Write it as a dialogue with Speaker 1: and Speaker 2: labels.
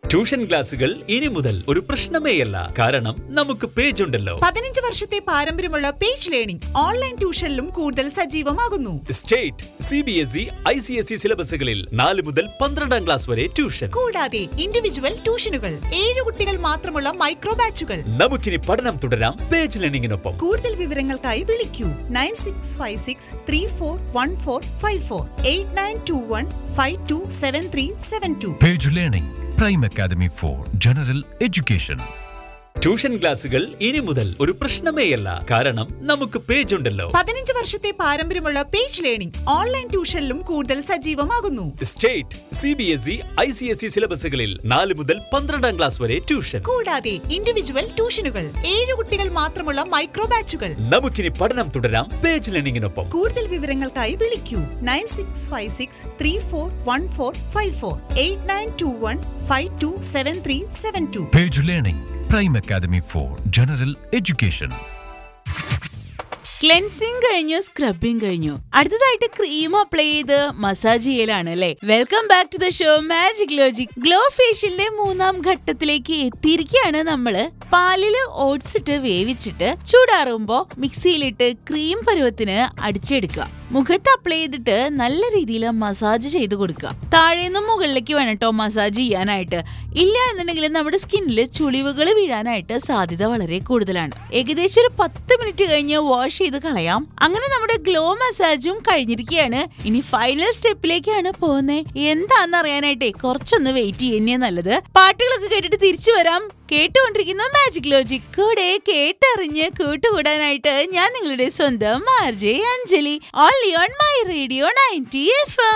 Speaker 1: Tuition ക്ലാസുകൾ ഇനി മുതൽ ഒരു പ്രശ്നമേയല്ല കാരണം നമുക്ക് പേജ് ഉണ്ടല്ലോ
Speaker 2: പതിനഞ്ച് വർഷത്തെ പാരമ്പര്യമുള്ള പേജ് ലേണിംഗ് ഓൺലൈൻ ട്യൂഷനിലും കൂടുതൽ സജീവമാകുന്നു
Speaker 1: state C B S E I C S E സിലബസുകളിൽ നാല് മുതൽ പന്ത്രണ്ടാം ക്ലാസ് വരെ ട്യൂഷൻ
Speaker 2: കൂടാതെ ഇൻഡിവിജ്വൽ ട്യൂഷനുകൾ ഏഴ് കുട്ടികൾ മാത്രമുള്ള മൈക്രോ ബാച്ചുകൾ
Speaker 1: നമുക്കിനി പഠനം തുടരാം പേജ് ലേണിംഗിനൊപ്പം
Speaker 2: കൂടുതൽ വിവരങ്ങൾക്കായി വിളിക്കൂ nine six five six three four one four five four eight nine two one five two seven three seven two
Speaker 3: Page Learning, Prime Academy for General Education.
Speaker 1: Tuition ക്ലാസുകൾ ഇനി മുതൽ ഒരു പ്രശ്നമേയല്ല കാരണം നമുക്ക് പേജ് ഉണ്ടല്ലോ
Speaker 2: പതിനഞ്ച് വർഷത്തെ പാരമ്പര്യമുള്ള പേജ് ലേണിംഗ് ഓൺലൈൻ ട്യൂഷനിലും കൂടുതൽ സജീവമാകുന്നു
Speaker 1: state C B S E I C S E സിലബസുകളിൽ നാല് മുതൽ പന്ത്രണ്ടാം ക്ലാസ് വരെ ട്യൂഷൻ
Speaker 2: കൂടാതെ ഇൻഡിവിജ്വൽ ട്യൂഷനുകൾ ഏഴ് കുട്ടികൾ മാത്രമുള്ള മൈക്രോ ബാച്ചുകൾ
Speaker 1: നമുക്കിനി പഠനം തുടരാം പേജ് ലേണിംഗിനൊപ്പം
Speaker 2: കൂടുതൽ വിവരങ്ങൾക്കായി വിളിക്കൂ nine six five six three four one four five four eight nine two one five two seven three seven two
Speaker 3: Page Learning, Prime Academy for General Education.
Speaker 4: Cleansing കഴിഞ്ഞു സ്ക്രബിങ് കഴിഞ്ഞു അടുത്തതായിട്ട് cream apply ചെയ്ത് massage ചെയ്യലാണ് അല്ലേ welcome back to the show magic logic glow ഫേഷ്യലിന്റെ മൂന്നാം ഘട്ടത്തിലേക്ക് എത്തിയിരിക്കുകയാണ് നമ്മള് പാലില് ഓട്സ് ഇട്ട് വേവിച്ചിട്ട് ചൂടാറുമ്പോ മിക്സിയിലിട്ട് ക്രീം പരുവത്തിന് അടിച്ചെടുക്കുക മുഖത്ത് അപ്ലൈ ചെയ്തിട്ട് നല്ല രീതിയിൽ മസാജ് ചെയ്ത് കൊടുക്കുക താഴേന്നും മുകളിലേക്ക് വേണം കേട്ടോ മസാജ് ചെയ്യാനായിട്ട് ഇല്ല എന്നുണ്ടെങ്കിൽ നമ്മുടെ സ്കിന്നിൽ ചുളിവുകൾ വീഴാനായിട്ട് സാധ്യത വളരെ കൂടുതലാണ് ഏകദേശം ഒരു പത്ത് മിനിറ്റ് കഴിഞ്ഞ് വാഷ് ചെയ്ത് കളയാം അങ്ങനെ നമ്മുടെ ഗ്ലോ മസാജും കഴിഞ്ഞിരിക്കുകയാണ് ഇനി ഫൈനൽ സ്റ്റെപ്പിലേക്കാണ് പോകുന്നത് എന്താന്ന് അറിയാനായിട്ടേ കുറച്ചൊന്ന് വെയിറ്റ് ചെയ്യുന്നേ നല്ലത് പാട്ടുകളൊക്കെ കേട്ടിട്ട് തിരിച്ചു വരാം കേട്ടുകൊണ്ടിരിക്കുന്ന മാജിക് ലോജിക് കൂടെ കേട്ടറിഞ്ഞ് കൂട്ടുകൂടാനായിട്ട് ഞാൻ നിങ്ങളുടെ സ്വന്തം R J Anjali only on my radio ninety F